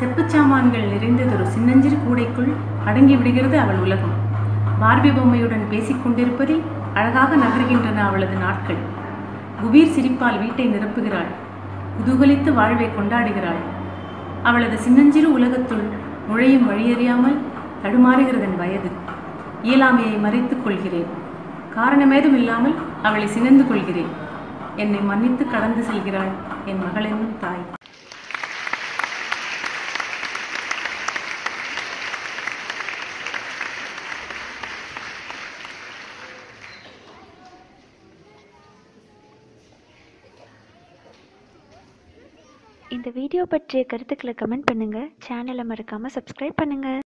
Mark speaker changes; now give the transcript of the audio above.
Speaker 1: செப்புச் சாமான்கள் நிறைந்ததொரு சின்னஞ்சிறு கூடைக்குள் அடங்கி விடுகிறது அவள் உலகம் பார்பி பொம்மையுடன் பேசிக் கொண்டிருப்பதில் அழகாக நகர்கின்றன அவளது நாட்கள் குபீர் சிரிப்பால் வீட்டை நிரப்புகிறாள் குதூகலித்து வாழ்வை கொண்டாடுகிறாள் அவளது சின்னஞ்சிறு உலகத்துள் நுழையும் வழியறியாமல் தடுமாறுகிறதன் வயது இயலாமையை மறைத்துக் கொள்கிறேன் காரணமேதும் இல்லாமல் அவளை சினந்து கொள்கிறேன் என்னை மன்னித்து கடந்து செல்கிறாள் என் மகள் என்னும் தாய்
Speaker 2: இந்த வீடியோ பற்றிய கருத்துக்களை கமெண்ட் பண்ணுங்கள் சேனலை மறக்காமல் சப்ஸ்கிரைப் பண்ணுங்கள்